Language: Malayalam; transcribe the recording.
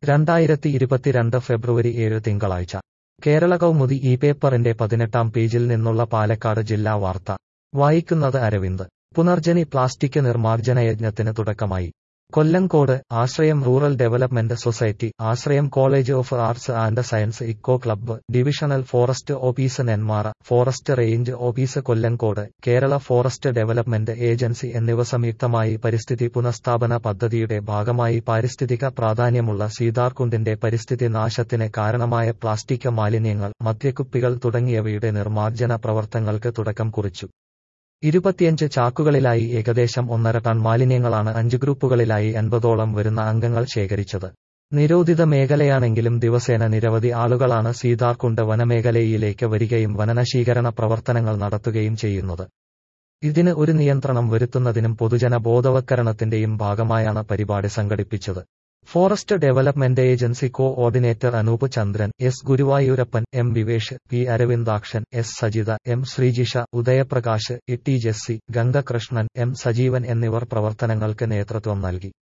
രണ്ടായിരത്തി ഇരുപത്തിരണ്ട് ഫെബ്രുവരി ഏഴ് തിങ്കളാഴ്ച കേരള കൗമുദി ഈ പേപ്പറിന്റെ പതിനെട്ടാം പേജിൽ നിന്നുള്ള പാലക്കാട് ജില്ലാ വാർത്ത വായിക്കുന്നത് അരവിന്ദ് പുനർജനി പ്ലാസ്റ്റിക് നിർമ്മാർജ്ജന യജ്ഞത്തിന് തുടക്കമായി Kollengode Ashrayam rural development society Ashrayam college of arts and science eco club divisional forest office Nenmara forest range office Kollengode Kerala forest development agency എന്നിവ സംയുക്തമായി പരിസ്ഥിതി പുനഃസ്ഥാപന പദ്ധതിയുടെ ഭാഗമായി പാരിസ്ഥിതിക പ്രാധാന്യമുള്ള സീതാർകുണ്ടിന്റെ പരിസ്ഥിതി നാശത്തിന് കാരണമായ പ്ലാസ്റ്റിക് മാലിന്യങ്ങൾ മദ്യക്കുപ്പികൾ തുടങ്ങിയവയുടെ നിർമ്മാർജ്ജന പ്രവർത്തനങ്ങൾക്ക് തുടക്കം കുറിച്ചു ഇരുപത്തിയഞ്ച് ചാക്കുകളിലായി ഏകദേശം ഒന്നര ടൺ മാലിന്യങ്ങളാണ് അഞ്ച് ഗ്രൂപ്പുകളിലായി അൻപതോളം വരുന്ന അംഗങ്ങൾ ശേഖരിച്ചത് നിരോധിത മേഖലയാണെങ്കിലും ദിവസേന നിരവധി ആളുകളാണ് സീതാർകുണ്ട് വനമേഖലയിലേക്ക് വരികയും വനനശീകരണ പ്രവർത്തനങ്ങൾ നടത്തുകയും ചെയ്യുന്നത് ഇതിന് ഒരു നിയന്ത്രണം വരുത്തുന്നതിനും പൊതുജന ബോധവത്കരണത്തിന്റെയും ഭാഗമായാണ് പരിപാടി സംഘടിപ്പിച്ചത് forest development agency coordinator Anoop Chandran S Guruvayurappan M Vivesh P Aravindakshan S Sajitha M Sreejisha Udayaprakash E T Jessy Gangakrishnan M Sajeevan എന്നിവർ പ്രവർത്തനങ്ങൾക്ക് നേതൃത്വം നൽകി